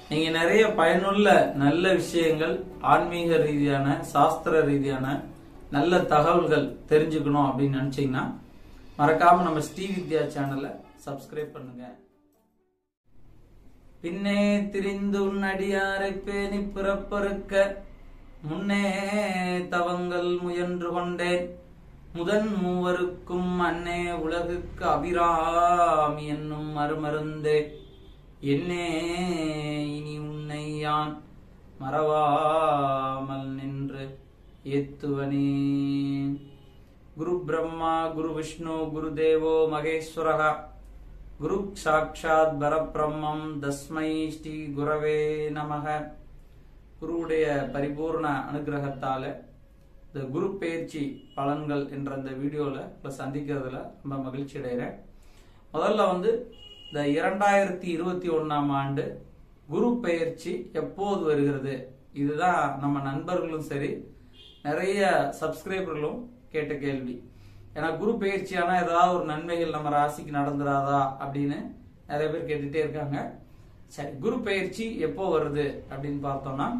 நீங்க நிறைய பயனுள்ள நல்ல விஷயங்கள் ஆன்மீக ரீதியான சாஸ்திர ரீதியான நல்ல தகவல்கள் தெரிஞ்சுக்கணும் அப்படின்னு நினைச்சீங்கன்னா மறக்காம நம்ம ஸ்ரீ வித்யா சேனலை சப்ஸ்கிரைப் பண்ணுங்க பின்னே திரிந்து உன்னடியாரை பேணி பிறப்பறுக்க முன்னே தவங்கள் முயன்று கொண்டேன் முதன் மூவருக்கும் அன்னே உலகுக்கு அபிராமி என்னும் மறுமருந்தே என்னே இனி உன்னை யான் மறவாமல் நின்று ஏத்துவனே குரு பிரம்மா குரு விஷ்ணு குரு தேவோ மகேஸ்வரகா குரு சாட்சாத் பரபிரம்மம் தஸ்மை ஸ்ரீ குரவே நமக குருவுடைய பரிபூர்ண அனுகிரகத்தால இந்த குரு பயிற்சி பலன்கள் என்ற இந்த வீடியோல இப்ப சந்திக்கிறதுல ரொம்ப மகிழ்ச்சி அடைகிறேன் முதல்ல வந்து இந்த இரண்டாயிரத்தி இருபத்தி ஒன்னாம் ஆண்டு குரு பெயர்ச்சி எப்போது வருகிறது இதுதான் நம்ம நண்பர்களும் சரி நிறைய சப்ஸ்கிரைபர்களும் கேட்ட கேள்வி ஏன்னா குரு பயிற்சியானா ஏதாவது ஒரு நன்மைகள் நம்ம ராசிக்கு நடந்துராதா அப்படின்னு நிறைய பேர் கேட்டுட்டே இருக்காங்க சரி குரு பயிற்சி எப்போ வருது அப்படின்னு பார்த்தோம்னா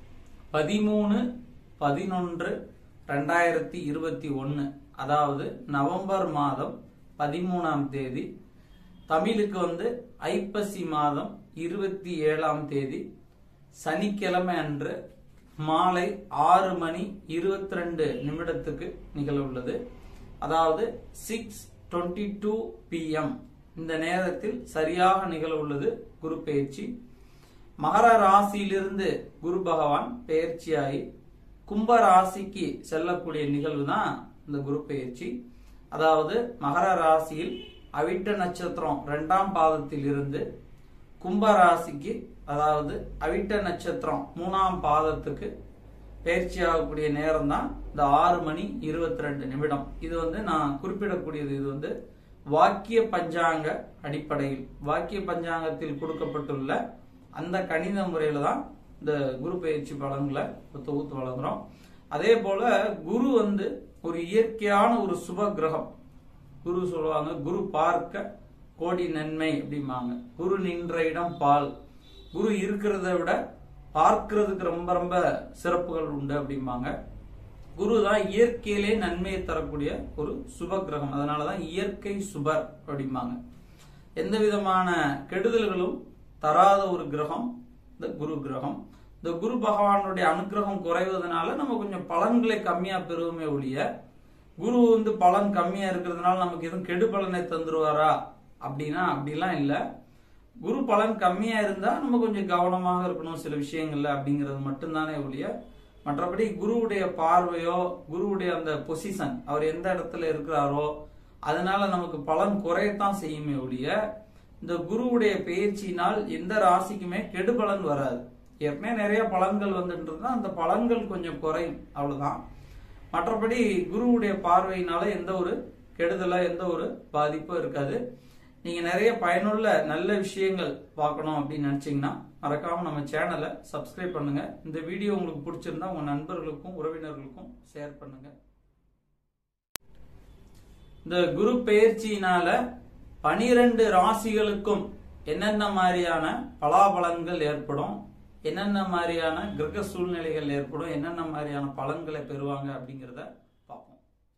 பதிமூணு பதினொன்று ரெண்டாயிரத்தி இருபத்தி ஒன்று அதாவது நவம்பர் மாதம் பதிமூணாம் தேதி தமிழுக்கு வந்து ஐப்பசி மாதம் இருபத்தி ஏழாம் தேதி சனிக்கிழமை அன்று மாலை ஆறு மணி இருபத்தி ரெண்டு நிமிடத்துக்கு நிகழ உள்ளது அதாவது சிக்ஸ் டுவெண்ட்டி டூ பிஎம் இந்த நேரத்தில் சரியாக நிகழ உள்ளது குரு பயிற்சி மகர ராசியிலிருந்து குரு பகவான் பெயர்ச்சியாகி கும்ப ராசிக்கு செல்லக்கூடிய நிகழ்வு தான் இந்த குரு பெயர்ச்சி அதாவது மகர ராசியில் அவிட்ட நட்சத்திரம் இரண்டாம் பாதத்தில் இருந்து கும்ப ராசிக்கு அதாவது அவிட்ட நட்சத்திரம் மூணாம் பாதத்துக்கு பயிற்சி ஆகக்கூடிய நேரம் தான் இந்த ஆறு மணி இருபத்தி ரெண்டு நிமிடம் இது வந்து நான் குறிப்பிடக்கூடியது இது வந்து வாக்கிய பஞ்சாங்க அடிப்படையில் வாக்கிய பஞ்சாங்கத்தில் கொடுக்கப்பட்டுள்ள அந்த கணித முறையில தான் இந்த குரு பயிற்சி பலன்களை தொகுத்து வழங்குறோம் அதே போல குரு வந்து ஒரு இயற்கையான ஒரு சுப கிரகம் குரு சொல்லுவாங்க குரு பார்க்க கோடி நன்மை அப்படிம்பாங்க குரு நின்ற இடம் பால் குரு இருக்கிறத விட பார்க்கிறதுக்கு ரொம்ப ரொம்ப சிறப்புகள் உண்டு அப்படிம்பாங்க குரு தான் இயற்கையிலே நன்மையை தரக்கூடிய ஒரு சுப கிரகம் அதனாலதான் இயற்கை சுபர் அப்படிம்பாங்க எந்த விதமான கெடுதல்களும் தராத ஒரு கிரகம் இந்த குரு கிரகம் இந்த குரு பகவானுடைய அனுகிரகம் குறைவதனால நம்ம கொஞ்சம் பலன்களை கம்மியா பெறுவோமே ஒழிய குரு வந்து பலன் கம்மியா இருக்கிறதுனால நமக்கு எதுவும் கெடு பலனை தந்துருவாரா அப்படின்னா அப்படிலாம் இல்லை குரு பலன் கம்மியா இருந்தா நம்ம கொஞ்சம் கவனமாக இருக்கணும் சில விஷயங்கள்ல அப்படிங்கிறது மட்டும்தானே ஒழிய மற்றபடி குருவுடைய பார்வையோ குருவுடைய அந்த பொசிஷன் அவர் எந்த இடத்துல இருக்கிறாரோ அதனால நமக்கு பலன் குறையத்தான் செய்யுமே ஒழிய இந்த குருவுடைய பயிற்சியினால் எந்த ராசிக்குமே கெடு பலன் வராது ஏற்கனவே நிறைய பலன்கள் வந்துட்டு அந்த பலன்கள் கொஞ்சம் குறையும் அவ்வளவுதான் மற்றபடி குருவுடைய பார்வையினால எந்த ஒரு கெடுதலா எந்த ஒரு பாதிப்பும் இருக்காது நீங்க நிறைய பயனுள்ள நல்ல விஷயங்கள் பார்க்கணும் அப்படின்னு நினைச்சீங்கன்னா மறக்காம நம்ம சேனலை சப்ஸ்கிரைப் பண்ணுங்க இந்த வீடியோ உங்களுக்கு பிடிச்சிருந்தா உங்க நண்பர்களுக்கும் உறவினர்களுக்கும் ஷேர் பண்ணுங்க இந்த குரு பெயர்ச்சியினால பனிரெண்டு ராசிகளுக்கும் என்னென்ன மாதிரியான பலாபலன்கள் ஏற்படும் என்னென்ன மாதிரியான கிரக சூழ்நிலைகள் ஏற்படும் என்னென்ன மாதிரியான பலன்களை பெறுவாங்க அப்படிங்கிறத பார்ப்போம்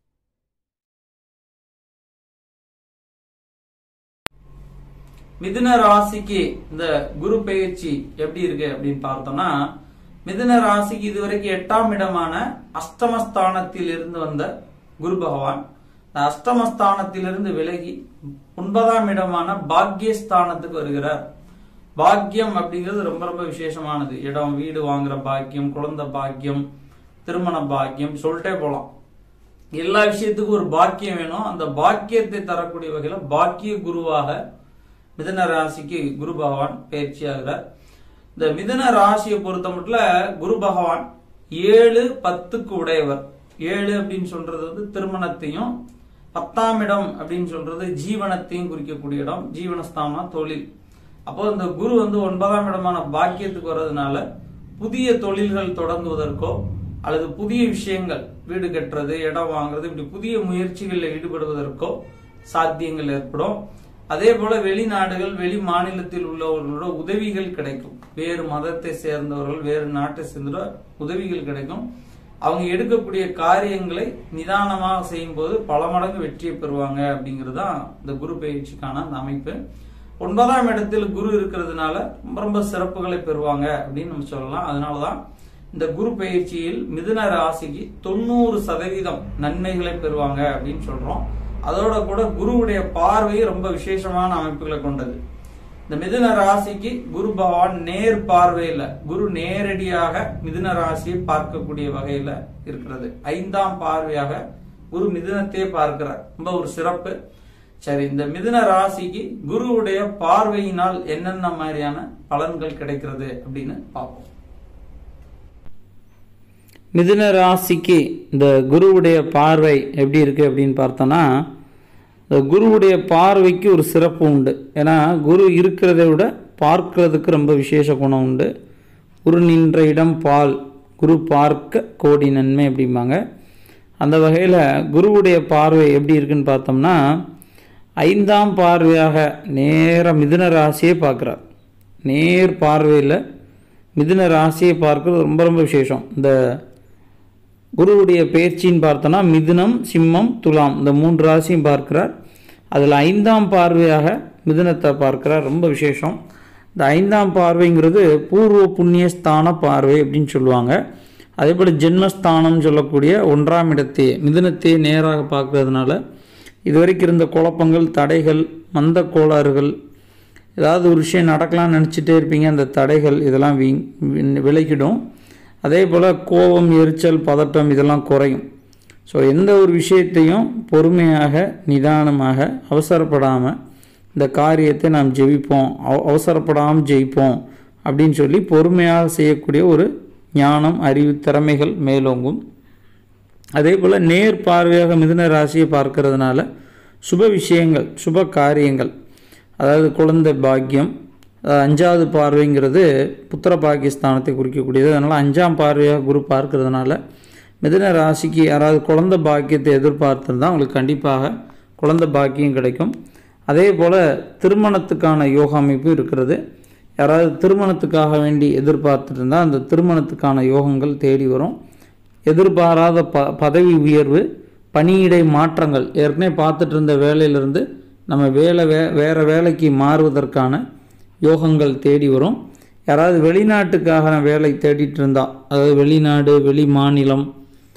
மிதுன ராசிக்கு இந்த குரு பெயர்ச்சி எப்படி இருக்கு அப்படின்னு பார்த்தோம்னா மிதுன ராசிக்கு இதுவரைக்கும் எட்டாம் இடமான அஷ்டமஸ்தானத்தில் இருந்து வந்த குரு பகவான் இந்த அஷ்டமஸ்தானத்திலிருந்து விலகி ஒன்பதாம் இடமான பாக்யஸ்தானத்துக்கு வருகிறார் பாக்கியம் அப்படிங்கிறது ரொம்ப ரொம்ப விசேஷமானது இடம் வீடு வாங்குற பாக்கியம் குழந்தை பாக்கியம் திருமண பாக்கியம் சொல்லிட்டே போலாம் எல்லா விஷயத்துக்கும் ஒரு பாக்கியம் வேணும் அந்த பாக்கியத்தை தரக்கூடிய வகையில பாக்கிய குருவாக மிதன ராசிக்கு குரு பகவான் பயிற்சி ஆகிறார் இந்த மிதன ராசியை பொறுத்த மட்டும் குரு பகவான் ஏழு பத்துக்கு உடையவர் ஏழு அப்படின்னு சொல்றது வந்து திருமணத்தையும் பத்தாம் இடம் அப்படின்னு சொல்றது ஜீவனத்தையும் குறிக்கக்கூடிய இடம் ஜீவனஸ்தானம் தொழில் அப்போ இந்த குரு வந்து ஒன்பதாம் இடமான பாக்கியத்துக்கு வர்றதுனால புதிய தொழில்கள் தொடங்குவதற்கோ அல்லது புதிய விஷயங்கள் வீடு கட்டுறது இடம் வாங்குறது இப்படி புதிய முயற்சிகளில் ஈடுபடுவதற்கோ சாத்தியங்கள் ஏற்படும் அதே போல வெளிநாடுகள் வெளி மாநிலத்தில் உள்ளவர்களோட உதவிகள் கிடைக்கும் வேறு மதத்தை சேர்ந்தவர்கள் வேறு நாட்டை சேர்ந்த உதவிகள் கிடைக்கும் அவங்க எடுக்கக்கூடிய காரியங்களை நிதானமாக செய்யும் போது பல மடங்கு வெற்றியை பெறுவாங்க அப்படிங்கிறது தான் இந்த குரு பயிற்சிக்கான அந்த அமைப்பு ஒன்பதாம் இடத்தில் குரு இருக்கிறதுனால ரொம்ப ரொம்ப சிறப்புகளை பெறுவாங்க அப்படின்னு நம்ம சொல்லலாம் அதனாலதான் இந்த குரு பயிற்சியில் மிதுன ராசிக்கு தொண்ணூறு சதவீதம் நன்மைகளை பெறுவாங்க அப்படின்னு சொல்றோம் அதோட கூட குருவுடைய பார்வை ரொம்ப விசேஷமான அமைப்புகளை கொண்டது இந்த மிதுன ராசிக்கு குரு பகவான் நேர் பார்வையில குரு நேரடியாக மிதுன ராசியை பார்க்கக்கூடிய வகையில இருக்கிறது ஐந்தாம் பார்வையாக குரு மிதுனத்தையே பார்க்கிறார் ரொம்ப ஒரு சிறப்பு சரி இந்த மிதுன ராசிக்கு குருவுடைய பார்வையினால் என்னென்ன மாதிரியான பலன்கள் கிடைக்கிறது அப்படின்னு பார்ப்போம் மிதுன ராசிக்கு இந்த குருவுடைய பார்வை எப்படி இருக்குது அப்படின்னு பார்த்தோன்னா இந்த குருவுடைய பார்வைக்கு ஒரு சிறப்பு உண்டு ஏன்னா குரு இருக்கிறத விட பார்க்கிறதுக்கு ரொம்ப விசேஷ குணம் உண்டு குரு நின்ற இடம் பால் குரு பார்க்க கோடி நன்மை அப்படிம்பாங்க அந்த வகையில் குருவுடைய பார்வை எப்படி இருக்குன்னு பார்த்தோம்னா ஐந்தாம் பார்வையாக நேர மிதுன ராசியை பார்க்குறார் நேர் பார்வையில் மிதுன ராசியை பார்க்கறது ரொம்ப ரொம்ப விசேஷம் இந்த குருவுடைய பயிற்சின்னு பார்த்தோன்னா மிதுனம் சிம்மம் துலாம் இந்த மூன்று ராசியும் பார்க்கிறார் அதில் ஐந்தாம் பார்வையாக மிதுனத்தை பார்க்கிறார் ரொம்ப விசேஷம் இந்த ஐந்தாம் பார்வைங்கிறது பூர்வ புண்ணியஸ்தான பார்வை அப்படின்னு சொல்லுவாங்க அதே போல் ஜென்மஸ்தானம் சொல்லக்கூடிய ஒன்றாம் இடத்தையே மிதுனத்தையே நேராக பார்க்கறதுனால இதுவரைக்கும் இருந்த குழப்பங்கள் தடைகள் மந்த கோளாறுகள் ஏதாவது ஒரு விஷயம் நடக்கலாம்னு நினச்சிட்டே இருப்பீங்க அந்த தடைகள் இதெல்லாம் வீ விலகிடும் அதே போல் கோபம் எரிச்சல் பதட்டம் இதெல்லாம் குறையும் ஸோ எந்த ஒரு விஷயத்தையும் பொறுமையாக நிதானமாக அவசரப்படாமல் இந்த காரியத்தை நாம் ஜெயிப்போம் அவ அவசரப்படாமல் ஜெயிப்போம் அப்படின்னு சொல்லி பொறுமையாக செய்யக்கூடிய ஒரு ஞானம் அறிவு திறமைகள் மேலோங்கும் அதே போல் நேர் பார்வையாக மிதுன ராசியை பார்க்கறதுனால சுப விஷயங்கள் சுப காரியங்கள் அதாவது குழந்தை பாக்கியம் அதாவது அஞ்சாவது பார்வைங்கிறது புத்திர பாக்கியஸ்தானத்தை குறிக்கக்கூடியது அதனால் அஞ்சாம் பார்வையாக குரு பார்க்கறதுனால மிதுன ராசிக்கு யாராவது குழந்தை பாக்கியத்தை எதிர்பார்த்துருந்தால் அவங்களுக்கு கண்டிப்பாக குழந்தை பாக்கியம் கிடைக்கும் அதே போல் திருமணத்துக்கான யோகா அமைப்பு இருக்கிறது யாராவது திருமணத்துக்காக வேண்டி எதிர்பார்த்துட்டு இருந்தால் அந்த திருமணத்துக்கான யோகங்கள் தேடி வரும் எதிர்பாராத ப பதவி உயர்வு பணியிடை மாற்றங்கள் ஏற்கனவே பார்த்துட்டு இருந்த வேலையிலிருந்து நம்ம வேலை வே வேறு வேலைக்கு மாறுவதற்கான யோகங்கள் தேடி வரும் யாராவது வெளிநாட்டுக்காக வேலை தேடிட்டு இருந்தா அதாவது வெளிநாடு வெளி மாநிலம்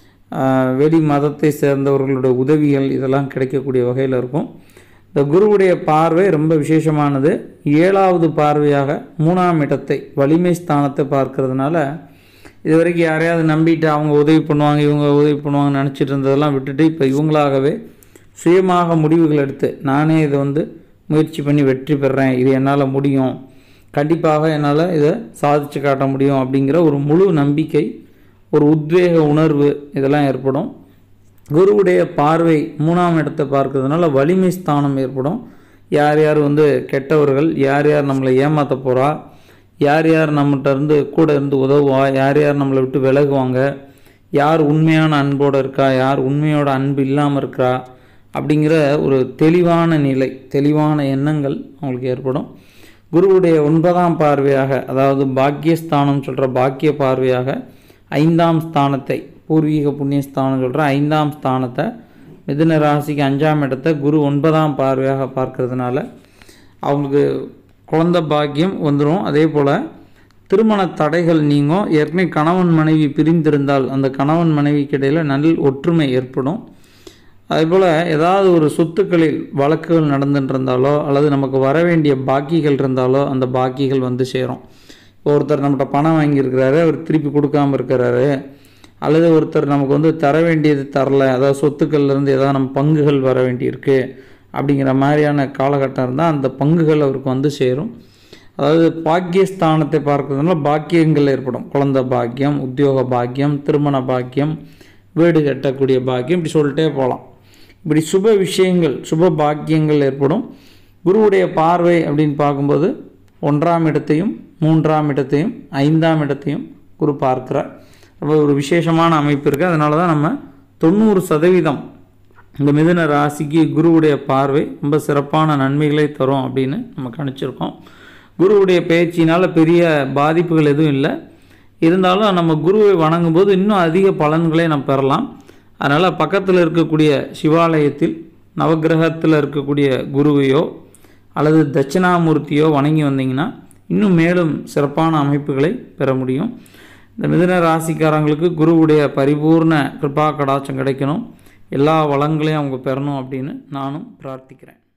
ஆஹ், வெளி மதத்தை சேர்ந்தவர்களுடைய உதவிகள் இதெல்லாம் கிடைக்கக்கூடிய வகையில் இருக்கும் இந்த குருவுடைய பார்வை ரொம்ப விசேஷமானது ஏழாவது பார்வையாக மூணாம் இடத்தை வலிமை ஸ்தானத்தை பார்க்கறதுனால இது வரைக்கும் யாரையாவது நம்பிட்டு அவங்க உதவி பண்ணுவாங்க இவங்க உதவி பண்ணுவாங்கன்னு நினச்சிட்டு இருந்ததெல்லாம் விட்டுட்டு இப்போ இவங்களாகவே சுயமாக முடிவுகள் எடுத்து நானே இதை வந்து முயற்சி பண்ணி வெற்றி பெறேன் இது என்னால் முடியும் கண்டிப்பாக என்னால் இதை சாதிச்சு காட்ட முடியும் அப்படிங்கிற ஒரு முழு நம்பிக்கை ஒரு உத்வேக உணர்வு இதெல்லாம் ஏற்படும் குருவுடைய பார்வை மூணாம் இடத்தை பார்க்கறதுனால வலிமை ஸ்தானம் ஏற்படும் யார் யார் வந்து கெட்டவர்கள் யார் யார் நம்மளை ஏமாற்ற போகிறா யார் யார் நம்மகிட்ட இருந்து கூட இருந்து உதவுவா யார் யார் நம்மளை விட்டு விலகுவாங்க யார் உண்மையான அன்போடு இருக்கா யார் உண்மையோட அன்பு இல்லாமல் இருக்கா அப்படிங்கிற ஒரு தெளிவான நிலை தெளிவான எண்ணங்கள் அவங்களுக்கு ஏற்படும் குருவுடைய ஒன்பதாம் பார்வையாக அதாவது பாக்கியஸ்தானம் சொல்கிற பாக்கிய பார்வையாக ஐந்தாம் ஸ்தானத்தை பூர்வீக புண்ணிய ஸ்தானம் சொல்கிற ஐந்தாம் ஸ்தானத்தை மிதுன ராசிக்கு அஞ்சாம் இடத்தை குரு ஒன்பதாம் பார்வையாக பார்க்கறதுனால அவங்களுக்கு குழந்தை பாக்கியம் வந்துடும் அதே போல் திருமண தடைகள் நீங்கும் ஏற்கனவே கணவன் மனைவி பிரிந்திருந்தால் அந்த கணவன் மனைவிக்கு இடையில நல்ல ஒற்றுமை ஏற்படும் அதேபோல் ஏதாவது ஒரு சொத்துக்களில் வழக்குகள் நடந்துட்டு இருந்தாலோ அல்லது நமக்கு வர வேண்டிய பாக்கிகள் இருந்தாலோ அந்த பாக்கிகள் வந்து சேரும் இப்போ ஒருத்தர் நம்மகிட்ட பணம் வாங்கியிருக்கிறாரு அவர் திருப்பி கொடுக்காம இருக்கிறாரு அல்லது ஒருத்தர் நமக்கு வந்து தர வேண்டியது தரல அதாவது சொத்துக்கள்ல இருந்து ஏதாவது நம்ம பங்குகள் வர வேண்டியிருக்கு அப்படிங்கிற மாதிரியான காலகட்டம் இருந்தால் அந்த பங்குகள் அவருக்கு வந்து சேரும் அதாவது பாக்கியஸ்தானத்தை பார்க்கறதுனால பாக்கியங்கள் ஏற்படும் குழந்தை பாக்கியம் உத்தியோக பாக்கியம் திருமண பாக்கியம் வீடு கட்டக்கூடிய பாக்கியம் இப்படி சொல்லிட்டே போகலாம் இப்படி சுப விஷயங்கள் சுப பாக்கியங்கள் ஏற்படும் குருவுடைய பார்வை அப்படின்னு பார்க்கும்போது ஒன்றாம் இடத்தையும் மூன்றாம் இடத்தையும் ஐந்தாம் இடத்தையும் குரு பார்க்கிறார் ரொம்ப ஒரு விசேஷமான அமைப்பு இருக்குது அதனால தான் நம்ம தொண்ணூறு சதவீதம் இந்த மிதுன ராசிக்கு குருவுடைய பார்வை ரொம்ப சிறப்பான நன்மைகளை தரும் அப்படின்னு நம்ம கணிச்சிருக்கோம் குருவுடைய பேச்சினால் பெரிய பாதிப்புகள் எதுவும் இல்லை இருந்தாலும் நம்ம குருவை வணங்கும்போது இன்னும் அதிக பலன்களை நம்ம பெறலாம் அதனால் பக்கத்தில் இருக்கக்கூடிய சிவாலயத்தில் நவக்கிரகத்தில் இருக்கக்கூடிய குருவையோ அல்லது தட்சிணாமூர்த்தியோ வணங்கி வந்தீங்கன்னா இன்னும் மேலும் சிறப்பான அமைப்புகளை பெற முடியும் இந்த மிதுன ராசிக்காரங்களுக்கு குருவுடைய பரிபூர்ண கிருபா கடாட்சம் கிடைக்கணும் எல்லா வளங்களையும் அவங்க பெறணும் அப்படின்னு நானும் பிரார்த்திக்கிறேன்